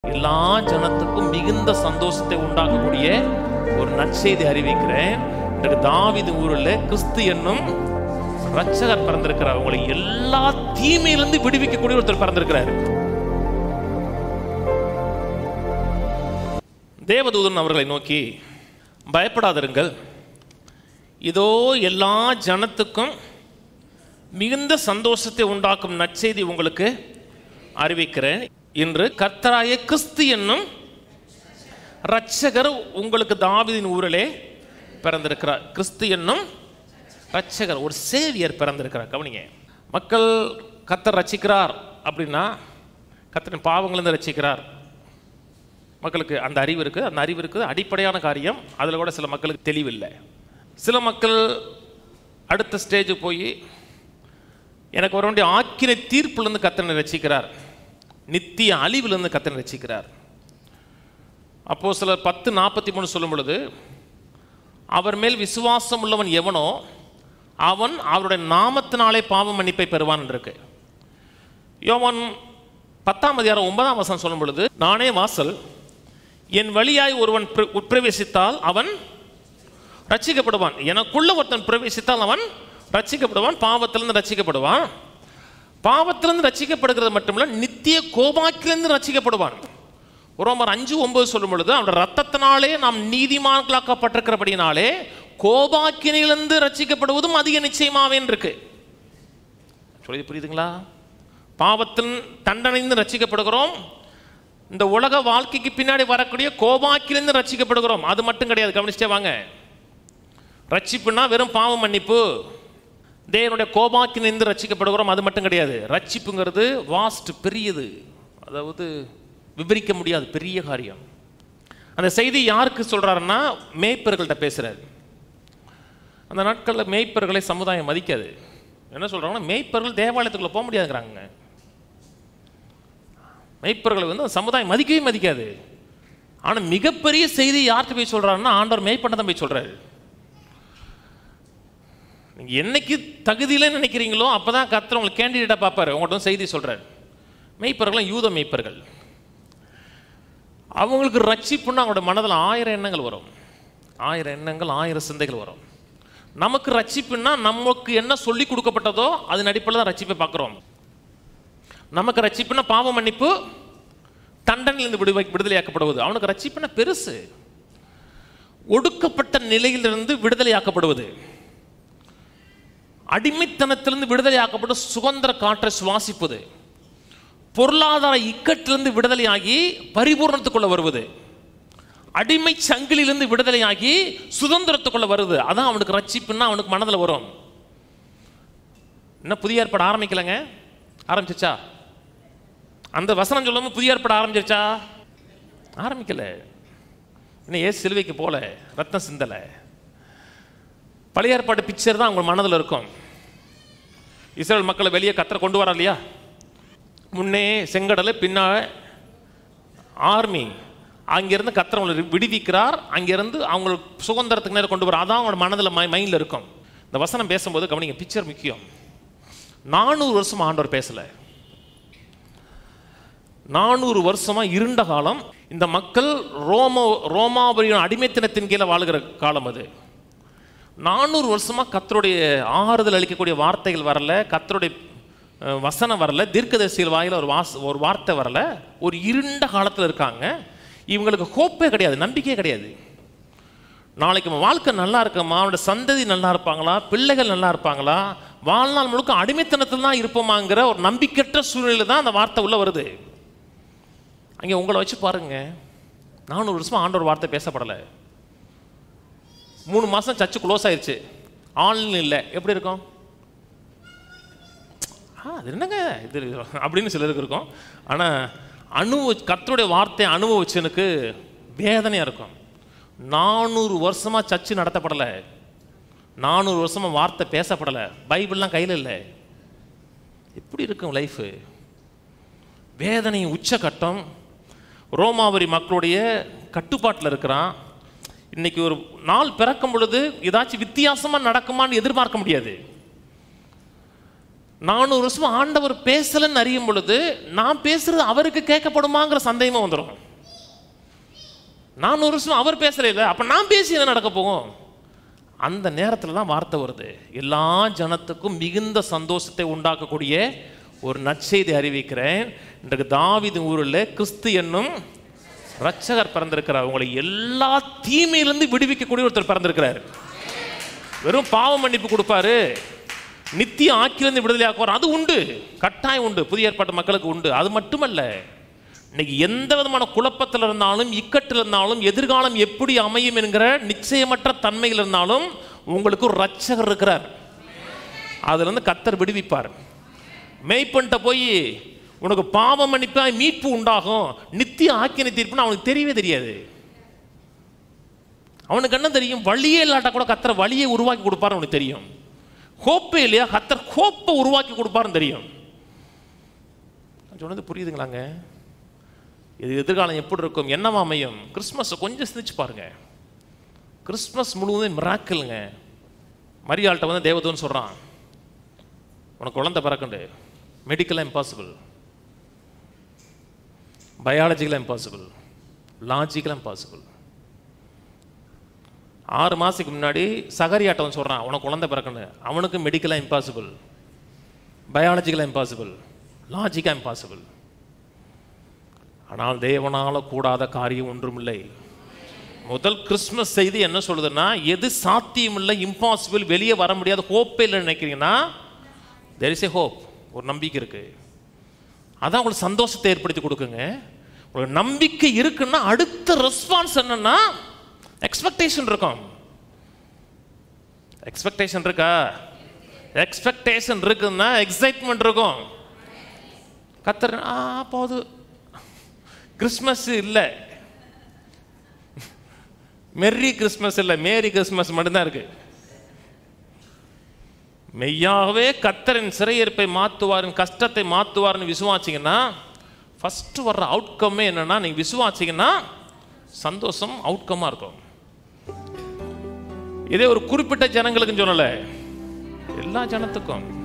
எல்லா ஜனத்துக்கும் மிகுந்த சந்தோஷத்தை உண்டாக்கக்கூடிய ஒரு நற்செய்தி அறிவிக்கிறேன் இன்றைக்கு தாவீது ஊரில் கிறிஸ்து என்னும் ரட்சகர் பிறந்திருக்கிறார் உங்களை எல்லா தீமையிலிருந்து விடுவிக்கக்கூடிய ஒருத்தர் பிறந்திருக்கிறார் தேவதூதன் அவர்களை நோக்கி பயப்படாதிருங்கள் இதோ எல்லா ஜனத்துக்கும் மிகுந்த சந்தோஷத்தை உண்டாக்கும் நற்செய்தி உங்களுக்கு அறிவிக்கிறேன் இன்று கர்த்தராய கிறிஸ்து என்னும் இரட்சகர் உங்களுக்கு தாவீதின் ஊரிலே பிறந்திருக்கிறார் கிறிஸ்து என்னும் இரட்சகர் ஒரு சேவியர் பிறந்திருக்கிறார் கவனிங்க மக்கள் கர்த்தர் ரட்சிக்கிறார் அப்படின்னா கர்த்தரின் பாவங்களிலிருந்து ரட்சிக்கிறார் மக்களுக்கு அந்த அறிவு இருக்குது அந்த அறிவு இருக்குது அடிப்படையான காரியம் அதில் கூட சில மக்களுக்கு தெளிவில்லை சில மக்கள் அடுத்த ஸ்டேஜ் போய் எனக்கு வர வேண்டிய ஆக்கினை தீர்ப்புலேருந்து கத்தனை ரசிக்கிறார் நித்திய அழிவிலிருந்து கத்தனை ரசிக்கிறார் அப்போ சிலர் பத்து நாற்பத்தி மூணு சொல்லும் பொழுது அவர் மேல் விசுவாசம் உள்ளவன் எவனோ அவன் அவருடைய நாமத்தினாலே பாவ மன்னிப்பை பெறுவான் இருக்கு யோவான் பத்தாம் அதிகாரம் ஒன்பதாம் வசனம் சொல்லும் பொழுது நானே வாசல் என் வழியாய் ஒருவன் பிர- உட்பிரவேசித்தால் அவன் ரட்சிக்கப்படுவான் எனக்குள்ள ஒருத்தன் பிரவேசித்தால் அவன் ரட்சிக்கப்படுவான் பாவத்திலிருந்து ரட்சிக்கப்படுவான் பாவத்திலிருந்து ரட்சிக்கப்படுகிறது மட்டுமல்ல நித்திய கோபாக்கிலிருந்து ரட்சிக்கப்படுவான் ரோமர் அஞ்சு ஒன்பது சொல்லும் பொழுது அவனுடைய ரத்தத்தினாலே நாம் நீதிமான்களாக்கப்பட்டிருக்கிறபடினாலே கோபாக்கினிலிருந்து ரட்சிக்கப்படுவதும் அதிக நிச்சயமாவேன் இருக்கு சொல்லி புரியுதுங்களா பாவத்தின் தண்டனைந்து ரட்சிக்கப்படுகிறோம் இந்த உலக வாழ்க்கைக்கு பின்னாடி வரக்கூடிய கோபாக்கிலிருந்து ரட்சிக்கப்படுகிறோம் அது மட்டும் கிடையாது கவனிச்சிட்டே வாங்க ரட்சிப்புனா வெறும் பாவ மன்னிப்பு தேவனுடைய கோபாக்கிலிருந்து ரட்சிக்கப்படுகிறோம் அது மட்டும் கிடையாது ரட்சிப்புங்கிறது வாஸ்ட் பெரியது அதாவது விவரிக்க முடியாது பெரிய காரியம் அந்த செய்தி யாருக்கு சொல்றாருன்னா மேய்ப்பர்கள்ட்ட பேசுறாரு அந்த நாட்களில் மேய்ப்பர்களை சமுதாயம் மதிக்காது என்ன சொல்றாங்கன்னா மேய்ப்பர்கள் தேவாலயத்துக்குள்ள போக முடியாதுங்கிறாங்க மெய்ப்பர்களை வந்து அந்த சமுதாயம் மதிக்கவே மதிக்காது ஆனால் மிகப்பெரிய செய்தி யார்கிட்ட போய் சொல்றாருன்னா ஆண்டவர் மெய்ப்பண்ண தான் போய் சொல்றாரு நீங்க என்னைக்கு தகுதியில நினைக்கிறீங்களோ அப்பதான் கர்த்தர் உங்களுக்கு கேண்டிடேட்டா பார்ப்பாரு உங்கள்கிட்ட வந்து செய்தி சொல்றாரு மெய்ப்பர்கள் யூத மெய்ப்பர்கள் அவங்களுக்கு ரட்சிப்புன்னா அவங்களோட மனதில் ஆயிரம் எண்ணங்கள் வரும் ஆயிரம் எண்ணங்கள் ஆயிரம் சிந்தைகள் வரும் நமக்கு ரட்சிப்புன்னா நமக்கு என்ன சொல்லி கொடுக்கப்பட்டதோ அதன் அடிப்படையில் தான் ரட்சிப்பை பார்க்குறோம் நமக்கு ரட்சிப்புனா பாவ மன்னிப்பு தண்டனையிலிருந்து விடுவை விடுதலையாக்கப்படுவது அவனுக்கு ரட்சிப்புனா பெருசு ஒடுக்கப்பட்ட நிலையிலிருந்து விடுதலையாக்கப்படுவது அடிமைத்தனத்திலிருந்து விடுதலையாக்கப்பட்டு சுதந்திர காற்றை சுவாசிப்பது பொருளாதார இக்கட்டிலிருந்து விடுதலையாகி பரிபூர்ணத்துக்குள்ள வருவது அடிமை சங்கிலிருந்து விடுதலையாகி சுதந்திரத்துக்குள்ள வருது அதான் அவனுக்கு ரட்சிப்புன்னா அவனுக்கு மனதில் வரும் இன்னும் புதிய ஏற்பாடு ஆரம்பிக்கலைங்க ஆரம்பிச்சிச்சா அந்த வசனம் சொல்லாம புதிய ஏற்பாடு ஆரம்பிச்சிருச்சா ஆரம்பிக்கல இன்னும் ஏசு சிலுவைக்கு போல ரத்தம் சிந்தலை பழைய ஏற்பாடு பிக்சர் தான் அவங்க மனதில் இருக்கும் இஸ்ரேல் மக்களை வெளியே கத்தரை கொண்டு வரா இல்லையா முன்னே செங்கடல் பின்னா ஆர்மி அங்கிருந்து கத்தரை அவங்களை விடுவிக்கிறார் அங்கிருந்து அவங்களுக்கு சுதந்திரத்துக்கு நேரம் கொண்டு வர அதான் அவங்களோட மனதில் மைண்டில் இருக்கும் இந்த வசனம் பேசும்போது கவனிங்க பிக்சர் முக்கியம் நானூறு வருஷம் ஆண்டவர் பேசலை நானூறு வருஷமா இருண்ட காலம் இந்த மக்கள் ரோம ரோமாபுரியின் அடிமைத்தனத்தின் கீழே வாழுகிற காலம் அது நானூறு வருஷமா கத்தருடைய ஆறுதல் அளிக்கக்கூடிய வார்த்தைகள் வரல கத்தருடைய அஹ், வசனம் வரல தீர்க்கதரிசிகள் வாயில ஒரு வாஸ் ஒரு வார்த்தை வரல ஒரு இருண்ட காலத்தில் இருக்காங்க இவங்களுக்கு ஹோப்பே கிடையாது நம்பிக்கையே கிடையாது நாளைக்கு அவன் வாழ்க்கை நல்லா இருக்குமா அவனோட சந்ததி நல்லா இருப்பாங்களா பிள்ளைகள் நல்லா இருப்பாங்களா வாழ்நாள் முழுக்க அடிமைத்தனத்தில் தான் இருப்போமாங்கிற ஒரு நம்பிக்கையற்ற சூழ்நிலை தான் அந்த வார்த்தை உள்ள வருது அங்கே உங்களை வச்சு பாருங்க நானூறு வருஷமா ஆண்டவர் வார்த்தை பேசப்படலை மூணு மாதம் சர்ச்சு க்ளோஸ் ஆயிருச்சு ஆன்லைன் இல்லை எப்படி இருக்கும் ஆ அது என்னங்க இது அப்படின்னு சிலருக்கு இருக்கும் ஆனால் அனுபவ கர்த்தருடைய வார்த்தையை அனுபவிச்சனுக்கு வேதனையாக இருக்கும் நானூறு வருஷமாக சர்ச்சு நடத்தப்படலை நானூறு வருஷமாக வார்த்தை பேசப்படலை பைபிள்லாம் கையில் இல்லை எப்படி இருக்கும் லைஃபு வேதனையின் உச்சகட்டம் ரோமாவரி மக்களுடைய கட்டுப்பாட்டில் இருக்கிறான் இன்னைக்கு ஒரு நாள் பிறக்கும் பொழுது ஏதாச்சும் வித்தியாசமாக நடக்குமான்னு எதிர்பார்க்க முடியாது நானூறு வருஷமா ஆண்டவர் பேசலன்னு அறியும் பொழுது நான் பேசுறது அவருக்கு கேட்கப்படுமாங்கிற சந்தேகமும் வந்துடும் நானூறு வருஷம் அவர் பேசல அப்ப நான் பேசி என்ன நடக்க போகும் அந்த நேரத்தில் தான் வார்த்தை வருது எல்லா ஜனத்துக்கும் மிகுந்த சந்தோஷத்தை உண்டாக்கக்கூடிய ஒரு நற்செய்தி அறிவிக்கிறேன் இன்றைக்கு தாவீது ஊரில் கிறிஸ்து என்னும் ரட்சகர் பிறந்திருக்கிறார் உங்களை எல்லா தீமையிலிருந்து விடுவிக்கக்கூடிய ஒருத்தர் பிறந்திருக்கிறார் வெறும் பாவ மன்னிப்பு கொடுப்பாரு நித்திய ஆக்கிலிருந்து விடுதலை ஆக்குவார் அது உண்டு கட்டாயம் உண்டு புதிய ஏற்பாட்டு மக்களுக்கு உண்டு அது மட்டுமல்ல இன்னைக்கு எந்த விதமான குழப்பத்தில் இருந்தாலும் இக்கட்டில் இருந்தாலும் எதிர்காலம் எப்படி அமையும் என்கிற நிச்சயமற்ற தன்மையில் இருந்தாலும் உங்களுக்கு ஒரு ரட்சகர் இருக்கிறார் அதுல இருந்து கத்தர் விடுவிப்பார் மேய்ப்பன்ட்ட போய் உனக்கு பாவம் மன்னிப்பா மீட்பு உண்டாகும் நித்திய ஆக்கினை தீர்ப்புன்னு அவனுக்கு தெரியவே தெரியாது அவனுக்கு என்ன தெரியும் வழியே இல்லாட்டா கூட கத்தர் வழியை உருவாக்கி கொடுப்பாரு அவனுக்கு தெரியும் ஹோப்பே இல்லையா கத்தர் ஹோப்பை உருவாக்கி கொடுப்பாருன்னு தெரியும் நான் சொன்னது புரியுதுங்களாங்க இது எதிர்காலம் எப்படி இருக்கும் என்னவா அமையும் கிறிஸ்மஸை கொஞ்சம் சிந்திச்சு பாருங்க கிறிஸ்மஸ் முழுவதும் மிராக்கிளுங்க மரியாள்கிட்ட வந்து தேவதூன்னு சொல்கிறான் உனக்கு குழந்தை பிறக்குண்டு மெடிக்கலாக இம்பாசிபிள் பயாலஜிக்கலாக இம்பாசிபிள் லாஜிக்கலாக இம்பாசிபிள் ஆறு மாதத்துக்கு முன்னாடி சகரியாட்டம் சொல்கிறான் உனக்கு குழந்தை பிறக்குன்னு அவனுக்கு மெடிக்கலாக இம்பாசிபிள் பயாலஜிக்கலாக இம்பாசிபிள் லாஜிக்காக இம்பாசிபிள் ஆனால் தேவனால கூடாத காரியம் ஒன்றுமில்லை முதல் கிறிஸ்மஸ் செய்தி என்ன சொல்லுதுன்னா எது சாத்தியம் இல்லை இம்பாசிபிள் வெளியே வர முடியாத ஹோப்பே இல்லை நினைக்கிறீங்கன்னா தெர் இஸ் ஏ ஹோப் ஒரு நம்பிக்கை இருக்கு அதான் உங்களுக்கு சந்தோஷத்தை ஏற்படுத்தி கொடுக்குங்க உங்களுக்கு நம்பிக்கை இருக்குன்னா அடுத்த ரெஸ்பான்ஸ் என்னன்னா எக்ஸ்பெக்டேஷன் இருக்கும் எக்ஸ்பெக்டேஷன் இருக்கா எக்ஸ்பெக்டேஷன் இருக்குன்னா எக்ஸைட்மெண்ட் இருக்கும் கத்தர் ஆ போது கிறிஸ்மஸ் இல்லை மெர்ரி கிறிஸ்மஸ் இல்லை மேரி கிறிஸ்மஸ் மட்டும்தான் இருக்கு மெய்யாகவே கத்தரின் சிறையிருப்பை மாற்றுவாரின் கஷ்டத்தை மாற்றுவார்னு விசுவாச்சிங்கன்னா ஃபர்ஸ்ட் வர்ற அவுட்கம்மே என்னன்னா நீங்க விசுவாச்சிங்கன்னா சந்தோஷம் அவுட்கமாக இருக்கும் இதே ஒரு குறிப்பிட்ட ஜனங்களுக்கும் சொல்லலை எல்லா ஜனத்துக்கும்